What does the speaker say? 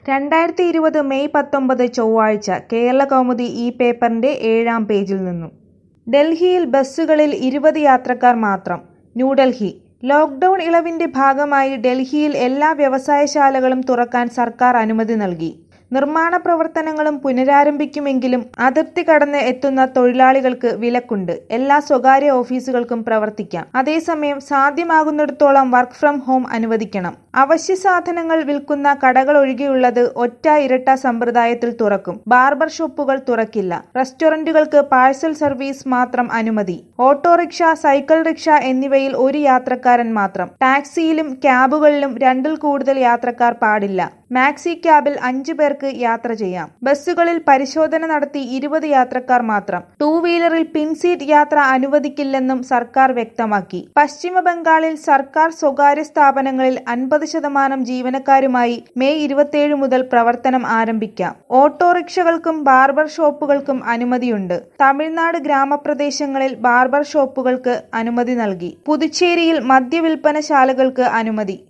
രണ്ടായിരത്തി ഇരുപത് മെയ് പത്തൊമ്പത് ചൊവ്വാഴ്ച കേരളകൗമുദി ഈ പേപ്പറിന്റെ ഏഴാം പേജിൽ നിന്നും ഡൽഹിയിൽ ബസ്സുകളിൽ ഇരുപത് യാത്രക്കാർ മാത്രം ന്യൂഡൽഹി ലോക്ഡൌൺ ഇളവിന്റെ ഭാഗമായി ഡൽഹിയിൽ എല്ലാ വ്യവസായശാലകളും തുറക്കാൻ സർക്കാർ അനുമതി നൽകി നിർമ്മാണ പ്രവർത്തനങ്ങളും പുനരാരംഭിക്കുമെങ്കിലും അതിർത്തി കടന്ന് എത്തുന്ന തൊഴിലാളികൾക്ക് വിലക്കുണ്ട് എല്ലാ സ്വകാര്യ ഓഫീസുകൾക്കും പ്രവർത്തിക്കാം അതേസമയം സാധ്യമാകുന്നിടത്തോളം വർക്ക് ഫ്രം ഹോം അനുവദിക്കണം അവശ്യ സാധനങ്ങൾ വിൽക്കുന്ന കടകൾ ഒഴികെയുള്ളത് ഒറ്റ ഇരട്ട സമ്പ്രദായത്തിൽ തുറക്കും ബാർബർ ഷോപ്പുകൾ തുറക്കില്ല റെസ്റ്റോറന്റുകൾക്ക് പാഴ്സൽ സർവീസ് മാത്രം അനുമതി ഓട്ടോറിക്ഷ സൈക്കിൾ റിക്ഷ എന്നിവയിൽ ഒരു യാത്രക്കാരൻ മാത്രം ടാക്സിയിലും ക്യാബുകളിലും രണ്ടിൽ കൂടുതൽ യാത്രക്കാർ പാടില്ല മാക്സി ക്യാബിൽ അഞ്ചു പേർക്ക് യാത്ര ചെയ്യാം ബസ്സുകളിൽ പരിശോധന നടത്തി ഇരുപത് യാത്രക്കാർ മാത്രം ടൂ വീലറിൽ പിൻസീറ്റ് യാത്ര അനുവദിക്കില്ലെന്നും സർക്കാർ വ്യക്തമാക്കി പശ്ചിമ ബംഗാളിൽ സർക്കാർ സ്വകാര്യ സ്ഥാപനങ്ങളിൽ അൻപത് ശതമാനം ജീവനക്കാരുമായി മെയ് ഇരുപത്തിയേഴ് മുതൽ പ്രവർത്തനം ആരംഭിക്കാം ഓട്ടോറിക്ഷകൾക്കും ബാർബർ ഷോപ്പുകൾക്കും അനുമതിയുണ്ട് തമിഴ്നാട് ഗ്രാമപ്രദേശങ്ങളിൽ ബാർബർ ഷോപ്പുകൾക്ക് അനുമതി നൽകി പുതുച്ചേരിയിൽ മദ്യവിൽപ്പനശാലകൾക്ക് അനുമതി